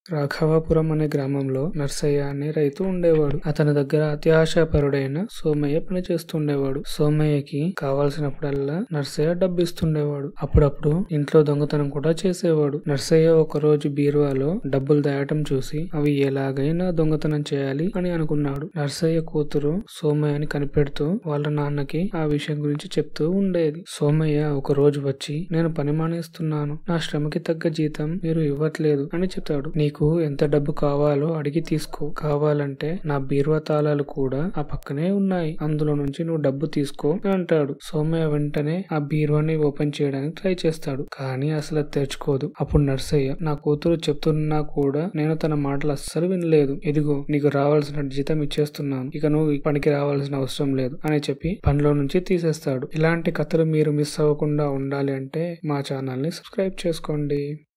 రాఘవాపురం అనే గ్రామంలో నర్సయ్య అనే రైతు ఉండేవాడు అతని దగ్గర అత్యాశాపరుడైన సోమయ్య పని చేస్తుండేవాడు సోమయ్యకి కావాల్సినప్పుడల్లా నర్సయ్య డబ్బు ఇస్తుండేవాడు అప్పుడప్పుడు ఇంట్లో దొంగతనం కూడా చేసేవాడు నర్సయ్య ఒక రోజు బీరువాలో డబ్బులు దాయటం చూసి అవి ఎలాగైనా దొంగతనం చేయాలి అని అనుకున్నాడు నర్సయ్య కూతురు సోమయ్యని కనిపెడుతూ వాళ్ళ నాన్నకి ఆ విషయం గురించి చెప్తూ ఉండేది సోమయ్య ఒక రోజు వచ్చి నేను పని మానేస్తున్నాను నా శ్రమకి తగ్గ జీతం మీరు ఇవ్వట్లేదు అని చెప్తాడు నీకు ఎంత డబ్బు కావాలో అడిగి తీసుకో కావాలంటే నా బీరువా తాళాలు కూడా ఆ పక్కనే ఉన్నాయి అందులో నుంచి నువ్వు డబ్బు తీసుకో అని అంటాడు సోమయ్య వెంటనే ఆ బీరువాని ఓపెన్ చేయడానికి ట్రై చేస్తాడు కానీ అసలు అది తెరుచుకోదు అప్పుడు నర్సయ్య నా కూతురు చెప్తున్నా కూడా నేను తన మాటలు అస్సలు వినలేదు ఇదిగో నీకు రావాల్సిన జీతం ఇచ్చేస్తున్నాను ఇక నువ్వు ఈ పనికి రావాల్సిన అవసరం లేదు అని చెప్పి పనిలో నుంచి తీసేస్తాడు ఇలాంటి కథలు మీరు మిస్ అవ్వకుండా ఉండాలి అంటే మా ఛానల్ ని సబ్స్క్రైబ్ చేసుకోండి